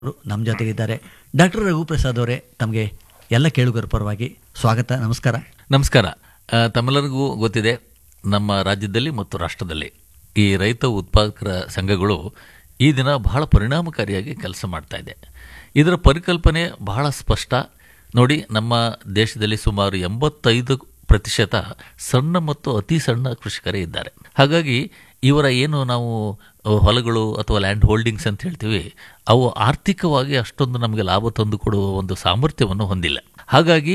ಅವರು ನಮ್ಮ ಜೊತೆಗಿದ್ದಾರೆ ಡಾಕ್ಟರ್ ರಘುಪ್ರಸಾದ್ ಅವರೇ ತಮಗೆ ಎಲ್ಲ ಕೇಳುಗರ ಪರವಾಗಿ ಸ್ವಾಗತ ನಮಸ್ಕಾರ ನಮಸ್ಕಾರ ಆ, ತಮ್ಮೆಲ್ಲರಿಗೂ ಗೊತ್ತಿದೆ ನಮ್ಮ ರಾಜ್ಯದಲ್ಲಿ ಮತ್ತು ರಾಷ್ಟ್ರದಲ್ಲಿ ಈ ರೈತ ಉತ್ಪಾದಕರ ಸಂಘಗಳು ಈ ದಿನ ಬಹಳ ಪರಿಣಾಮಕಾರಿಯಾಗಿ ಕೆಲಸ ಮಾಡ್ತಾ ಇದೆ ಇದರ ಪರಿಕಲ್ಪನೆ ಬಹಳ ಸ್ಪಷ್ಟ ನೋಡಿ ನಮ್ಮ ದೇಶದಲ್ಲಿ ಸುಮಾರು ಎಂಬತ್ತೈದು ಪ್ರತಿಶತ ಸಣ್ಣ ಮತ್ತು ಅತಿ ಸಣ್ಣ ಕೃಷಿಕರೇ ಇದ್ದಾರೆ ಹಾಗಾಗಿ ಇವರ ಏನು ನಾವು ಅಹ್, ಹೊಲಗಳು ಅಥವಾ ಲ್ಯಾಂಡ್ ಹೋಲ್ಡಿಂಗ್ಸ್ ಅಂತ ಹೇಳ್ತೀವಿ ಅವು ಆರ್ಥಿಕವಾಗಿ ಅಷ್ಟೊಂದು ನಮಗೆ ಲಾಭ ತಂದು ಕೊಡುವ ಒಂದು ಸಾಮರ್ಥ್ಯವನ್ನು ಹೊಂದಿಲ್ಲ ಹಾಗಾಗಿ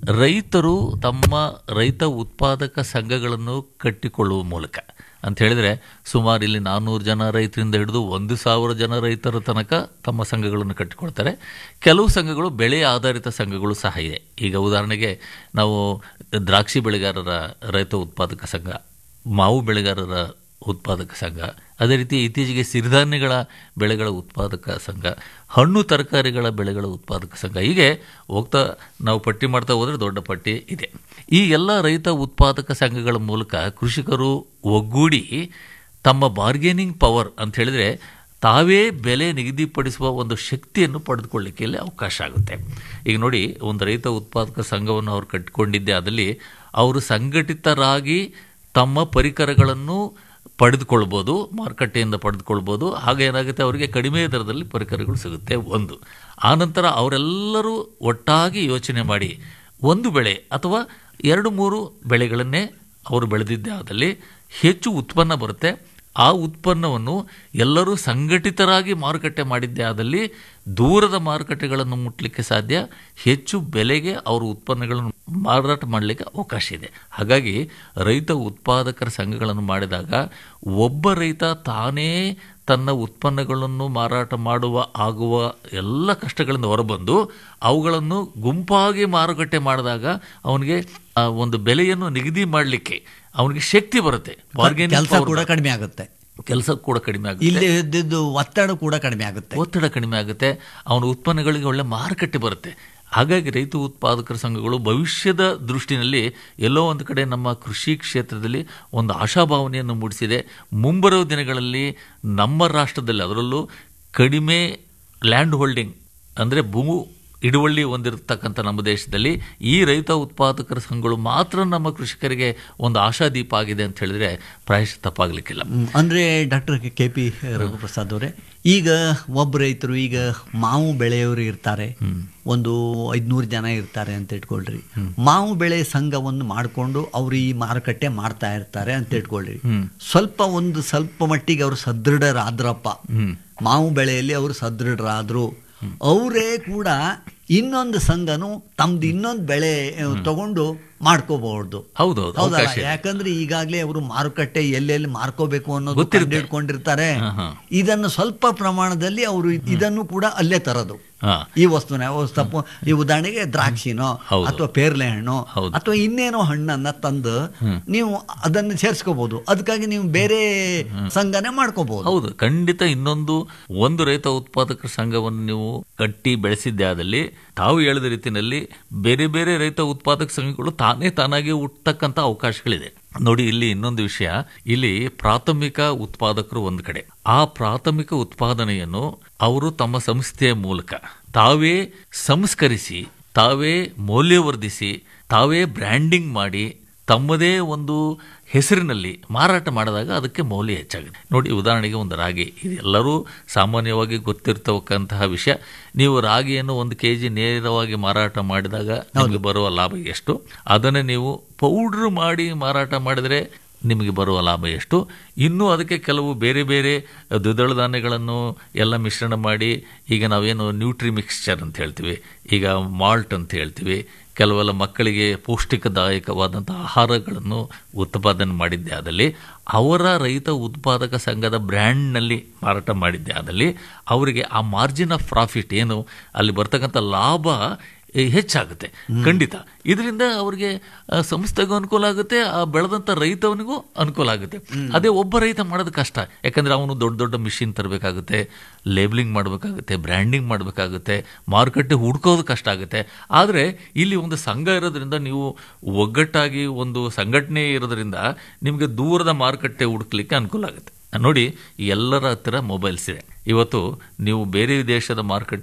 ರೈತರು ತಮ್ಮ ರೈತ ಉತ್ಪಾದಕ ಸಂಘಗಳನ್ನು ಕಟ್ಟಿಕೊಳ್ಳುವ ಮೂಲಕ ಅಂತ ಹೇಳಿದ್ರೆ ಸುಮಾರು ಇಲ್ಲಿ ನಾನ್ನೂರು ಜನ ರೈತರಿಂದ ಹಿಡಿದು ಒಂದು ಸಾವಿರ ಜನ ರೈತರ ತನಕ ತಮ್ಮ ಸಂಘಗಳನ್ನು ಕಟ್ಟಿಕೊಳ್ತಾರೆ ಕೆಲವು ಸಂಘಗಳು ಬೆಳೆ ಆಧಾರಿತ ಸಂಘಗಳು ಸಹ ಇದೆ ಈಗ ಉದಾಹರಣೆಗೆ ನಾವು ದ್ರಾಕ್ಷಿ ಬೆಳೆಗಾರರ ರೈತ ಉತ್ಪಾದಕ ಸಂಘ ಮಾವು ಬೆಳೆಗಾರರ ಉತ್ಪಾದಕ ಸಂಘ ಅದೇ ರೀತಿ ಇತ್ತೀಚೆಗೆ ಸಿರಿಧಾನ್ಯಗಳ ಬೆಳೆಗಳ ಉತ್ಪಾದಕ ಸಂಘ ಹಣ್ಣು ತರಕಾರಿಗಳ ಬೆಳೆಗಳ ಉತ್ಪಾದಕ ಸಂಘ ಹೀಗೆ ಹೋಗ್ತಾ ನಾವು ಪಟ್ಟಿ ಮಾಡ್ತಾ ಹೋದರೆ ದೊಡ್ಡ ಪಟ್ಟಿ ಇದೆ ಈ ಎಲ್ಲ ರೈತ ಉತ್ಪಾದಕ ಸಂಘಗಳ ಮೂಲಕ ಕೃಷಿಕರು ಒಗ್ಗೂಡಿ ತಮ್ಮ ಬಾರ್ಗೇನಿಂಗ್ ಪವರ್ ಅಂತ ಹೇಳಿದ್ರೆ ತಾವೇ ಬೆಲೆ ನಿಗದಿಪಡಿಸುವ ಒಂದು ಶಕ್ತಿಯನ್ನು ಪಡೆದುಕೊಳ್ಳಿಕ್ಕೆ ಇಲ್ಲಿ ಅವಕಾಶ ಆಗುತ್ತೆ ಈಗ ನೋಡಿ ಒಂದು ರೈತ ಉತ್ಪಾದಕ ಸಂಘವನ್ನು ಅವರು ಕಟ್ಟಿಕೊಂಡಿದ್ದೆ ಅದಲ್ಲಿ ಅವರು ಸಂಘಟಿತರಾಗಿ ತಮ್ಮ ಪರಿಕರಗಳನ್ನು ಪಡೆದುಕೊಳ್ಬೋದು ಮಾರುಕಟ್ಟೆಯಿಂದ ಪಡೆದುಕೊಳ್ಬೋದು ಹಾಗೆ ಏನಾಗುತ್ತೆ ಅವರಿಗೆ ಕಡಿಮೆ ದರದಲ್ಲಿ ಪರಿಕರಗಳು ಸಿಗುತ್ತೆ ಒಂದು ಆನಂತರ ಅವರೆಲ್ಲರೂ ಒಟ್ಟಾಗಿ ಯೋಚನೆ ಮಾಡಿ ಒಂದು ಬೆಳೆ ಅಥವಾ ಎರಡು ಮೂರು ಬೆಳೆಗಳನ್ನೇ ಅವರು ಬೆಳೆದಿದ್ದೇ ಆದಲ್ಲಿ ಹೆಚ್ಚು ಉತ್ಪನ್ನ ಬರುತ್ತೆ ಆ ಉತ್ಪನ್ನವನ್ನು ಎಲ್ಲರೂ ಸಂಘಟಿತರಾಗಿ ಮಾರುಕಟ್ಟೆ ಮಾಡಿದ್ದೇ ಆದಲ್ಲಿ ದೂರದ ಮಾರುಕಟ್ಟೆಗಳನ್ನು ಮುಟ್ಟಲಿಕ್ಕೆ ಸಾಧ್ಯ ಹೆಚ್ಚು ಬೆಲೆಗೆ ಅವರ ಉತ್ಪನ್ನಗಳನ್ನು ಮಾರಾಟ ಮಾಡಲಿಕ್ಕೆ ಅವಕಾಶ ಇದೆ ಹಾಗಾಗಿ ರೈತ ಉತ್ಪಾದಕರ ಸಂಘಗಳನ್ನು ಮಾಡಿದಾಗ ಒಬ್ಬ ರೈತ ತಾನೇ ತನ್ನ ಉತ್ಪನ್ನಗಳನ್ನು ಮಾರಾಟ ಮಾಡುವ ಆಗುವ ಎಲ್ಲ ಕಷ್ಟಗಳಿಂದ ಹೊರಬಂದು ಅವುಗಳನ್ನು ಗುಂಪಾಗಿ ಮಾರುಕಟ್ಟೆ ಮಾಡಿದಾಗ ಅವನಿಗೆ ಆ ಒಂದು ಬೆಲೆಯನ್ನು ನಿಗದಿ ಮಾಡಲಿಕ್ಕೆ ಅವನಿಗೆ ಶಕ್ತಿ ಬರುತ್ತೆ Bargaining ಕೆಲಸ power ಕೂಡ ಬರುತ್ತೆ. ಕಡಿಮೆ ಆಗುತ್ತೆ ಕೆಲಸ ಕೂಡ ಕಡಿಮೆ ಆಗುತ್ತೆ ಇಲ್ಲಿ ಇದ್ದಿದ್ದು ಒತ್ತಡ ಕೂಡ ಕಡಿಮೆ ಆಗುತ್ತೆ ಒತ್ತಡ ಕಡಿಮೆ ಆಗುತ್ತೆ ಅವನ ಉತ್ಪನ್ನಗಳಿಗೆ ಒಳ್ಳೆ ಮಾರುಕಟ್ಟೆ ಬರುತ್ತೆ ಹಾಗಾಗಿ ರೈತ ಉತ್ಪಾದಕರ ಸಂಘಗಳು ಭವಿಷ್ಯದ ದೃಷ್ಟಿನಲ್ಲಿ ಎಲ್ಲೋ ಒಂದು ಕಡೆ ನಮ್ಮ ಕೃಷಿ ಕ್ಷೇತ್ರದಲ್ಲಿ ಒಂದು ಆಶಾಭಾವನೆಯನ್ನು ಮೂಡಿಸಿದೆ ಮುಂಬರುವ ದಿನಗಳಲ್ಲಿ ನಮ್ಮ ರಾಷ್ಟ್ರದಲ್ಲಿ ಅದರಲ್ಲೂ ಕಡಿಮೆ ಲ್ಯಾಂಡ್ ಹೋಲ್ಡಿಂಗ್ ಅಂದರೆ ಭೂ ಹಿಡುವಳ್ಳಿ ಹೊಂದಿರತಕ್ಕಂಥ ನಮ್ಮ ದೇಶದಲ್ಲಿ ಈ ರೈತ ಉತ್ಪಾದಕರ ಸಂಘಗಳು ಮಾತ್ರ ನಮ್ಮ ಕೃಷಿಕರಿಗೆ ಒಂದು ಆಶಾದೀಪ ಆಗಿದೆ ಅಂತ ಹೇಳಿದ್ರೆ ಪ್ರಾಯಶಃ ತಪ್ಪಾಗಲಿಕ್ಕಿಲ್ಲ ಹ್ಮ್. ಅಂದ್ರೆ ಡಾಕ್ಟರ್ ಕೆ ಪಿ ರಘುಪ್ರಸಾದ್ ಅವರೇ ಈಗ ಒಬ್ಬ ರೈತರು ಈಗ ಮಾವು ಬೆಳೆಯವರು ಇರ್ತಾರೆ ಒಂದು ಐದ್ನೂರು ಜನ ಇರ್ತಾರೆ ಅಂತ ಇಟ್ಕೊಳ್ರಿ ಮಾವು ಬೆಳೆ ಸಂಘವನ್ನು ಮಾಡಿಕೊಂಡು ಅವರು ಈ ಮಾರುಕಟ್ಟೆ ಮಾಡ್ತಾ ಇರ್ತಾರೆ ಅಂತ ಇಟ್ಕೊಳ್ರಿ ಸ್ವಲ್ಪ ಒಂದು ಸ್ವಲ್ಪ ಮಟ್ಟಿಗೆ ಅವರು ಸದೃಢರಾದ್ರಪ್ಪ ಮಾವು ಬೆಳೆಯಲ್ಲಿ ಅವರು ಸದೃಢರಾದ್ರು ಅವರೇ ಕೂಡ ಇನ್ನೊಂದು ಸಂಘನು ತಮ್ದು ಇನ್ನೊಂದು ಬೆಳೆ ಆ, ತಗೊಂಡು ಮಾಡ್ಕೋಬಹುದು ಹೌದೌದು ಹೌದಲ್ಲ ಅವಕಾಶ ಇದೆ. ಯಾಕಂದ್ರೆ ಈಗಾಗಲೇ ಅವರು ಮಾರುಕಟ್ಟೆ ಎಲ್ಲೆಲ್ಲಿ ಮಾರ್ಕೋಬೇಕು ಅನ್ನೋದು ಗೊತ್ತಿರುತ್ತೆ. ಇಟ್ಕೊಂಡಿರ್ತಾರೆ ಹಾ, ಹಾ. ಇದನ್ನು ಸ್ವಲ್ಪ ಪ್ರಮಾಣದಲ್ಲಿ ಅವರು ಇದನ್ನು ಕೂಡ ಅಲ್ಲೇ ತರೋದು ಹಾ. ಈ ವಸ್ತುನ ತಪ್ಪು ಈ ಉದಾಹರಣೆಗೆ ದ್ರಾಕ್ಷಿನೋ ಹೌದು. ಅಥವಾ ಪೇರ್ಲೆ ಹಣ್ಣು ಹೌದು. ಅಥವಾ ಇನ್ನೇನೋ ಹಣ್ಣನ್ನ ತಂದು ನೀವು ಅದನ್ನು ಸೇರಿಸ್ಕೋಬಹುದು ಅದಕ್ಕಾಗಿ ನೀವು ಬೇರೆ ಸಂಘನೆ ಮಾಡ್ಕೋಬಹುದು ಹೌದು ಖಂಡಿತ ಇನ್ನೊಂದು ಒಂದು ರೈತ ಉತ್ಪಾದಕರ ಸಂಘವನ್ನು ನೀವು ಕಟ್ಟಿ ಬೆಳೆಸಿದ್ದೆ ಆದಲ್ಲಿ ತಾವು ಹೇಳಿದ ರೀತಿಯಲ್ಲಿ ಬೇರೆ ಬೇರೆ ರೈತ ಉತ್ಪಾದಕ ಸಂಘಗಳು ತಾನೇ ತಾನಾಗಿ ಹುಟ್ಟತಕ್ಕಂಥ ಅವಕಾಶಗಳಿದೆ ನೋಡಿ ಇಲ್ಲಿ ಇನ್ನೊಂದು ವಿಷಯ ಇಲ್ಲಿ ಪ್ರಾಥಮಿಕ ಉತ್ಪಾದಕರು ಒಂದು ಕಡೆ ಆ ಪ್ರಾಥಮಿಕ ಉತ್ಪಾದನೆಯನ್ನು ಅವರು ತಮ್ಮ ಸಂಸ್ಥೆಯ ಮೂಲಕ ತಾವೇ ಸಂಸ್ಕರಿಸಿ ತಾವೇ ಮೌಲ್ಯವರ್ಧಿಸಿ ತಾವೇ ಬ್ರ್ಯಾಂಡಿಂಗ್ ಮಾಡಿ ತಮ್ಮದೇ ಒಂದು ಹೆಸರಿನಲ್ಲಿ ಮಾರಾಟ ಮಾಡಿದಾಗ ಅದಕ್ಕೆ ಮೌಲ್ಯ ಹೆಚ್ಚಾಗುತ್ತೆ ನೋಡಿ ಉದಾಹರಣೆಗೆ ಒಂದು ರಾಗಿ ಇದೆಲ್ಲರೂ ಸಾಮಾನ್ಯವಾಗಿ ಗೊತ್ತಿರ್ತಕ್ಕಂತಹ ವಿಷಯ ನೀವು ರಾಗಿಯನ್ನು ಒಂದು ಕೆ ಜಿ ನೇರವಾಗಿ ಮಾರಾಟ ಮಾಡಿದಾಗ ನಿಮಗೆ ಬರುವ ಲಾಭ ಎಷ್ಟು ಅದನ್ನು ನೀವು ಪೌಡ್ರ್ ಮಾಡಿ ಮಾರಾಟ ಮಾಡಿದರೆ ನಿಮಗೆ ಬರುವ ಲಾಭ ಎಷ್ಟು ಇನ್ನೂ ಅದಕ್ಕೆ ಕೆಲವು ಬೇರೆ ಬೇರೆ ದ್ವಿದಳ ಧಾನ್ಯಗಳನ್ನು ಎಲ್ಲ ಮಿಶ್ರಣ ಮಾಡಿ ಈಗ ನಾವೇನು ನ್ಯೂಟ್ರಿ ಮಿಕ್ಸ್ಚರ್ ಅಂತ ಹೇಳ್ತೀವಿ ಈಗ ಮಾಲ್ಟ್ ಅಂತ ಹೇಳ್ತೀವಿ ಕೆಲವೆಲ್ಲ ಮಕ್ಕಳಿಗೆ ಪೌಷ್ಟಿಕದಾಯಕವಾದಂಥ ಆಹಾರಗಳನ್ನು ಉತ್ಪಾದನೆ ಮಾಡಿದ್ದೆ ಆದಲ್ಲಿ ಅವರ ರೈತ ಉತ್ಪಾದಕ ಸಂಘದ ಬ್ರ್ಯಾಂಡ್ನಲ್ಲಿ ಮಾರಾಟ ಮಾಡಿದ್ದೆ ಆದಲ್ಲಿ ಅವರಿಗೆ ಆ ಮಾರ್ಜಿನ್ ಆಫ್ ಪ್ರಾಫಿಟ್ ಏನು ಅಲ್ಲಿ ಬರ್ತಕ್ಕಂಥ ಲಾಭ ಏ, ಹೆಚ್ಚಾಗುತ್ತೆ ಖಂಡಿತ ಇದರಿಂದ ಅವರಿಗೆ ಆ, ಸಂಸ್ಥೆಗೂ ಅನುಕೂಲ ಆಗುತ್ತೆ ಆ ಬೆಳೆದಂಥ ರೈತವನಿಗೂ ಅನುಕೂಲ ಆಗುತ್ತೆ ಅದೇ ಒಬ್ಬ ರೈತ ಮಾಡೋದು ಕಷ್ಟ ಯಾಕಂದ್ರೆ ಅವನು ದೊಡ್ಡ ದೊಡ್ಡ ಮಿಷಿನ್ ತರಬೇಕಾಗುತ್ತೆ ಲೇಬ್ಲಿಂಗ್ ಮಾಡಬೇಕಾಗುತ್ತೆ ಬ್ರ್ಯಾಂಡಿಂಗ್ ಮಾಡಬೇಕಾಗುತ್ತೆ ಮಾರುಕಟ್ಟೆ ಹುಡ್ಕೋದು ಕಷ್ಟ ಆಗುತ್ತೆ ಆದರೆ ಇಲ್ಲಿ ಒಂದು ಸಂಘ ಇರೋದ್ರಿಂದ ನೀವು ಒಗ್ಗಟ್ಟಾಗಿ ಒಂದು ಸಂಘಟನೆ ಇರೋದ್ರಿಂದ ನಿಮಗೆ ದೂರದ ಮಾರುಕಟ್ಟೆ ಹುಡುಕ್ಲಿಕ್ಕೆ ಅನುಕೂಲ ಆಗುತ್ತೆ ನೋಡಿ ಎಲ್ಲರ ಹತ್ತಿರ ಮೊಬೈಲ್ಸ್ ಇದೆ ಇವತ್ತು ನೀವು ಬೇರೆ ದೇಶದ ಮಾರ್ಕೆಟ್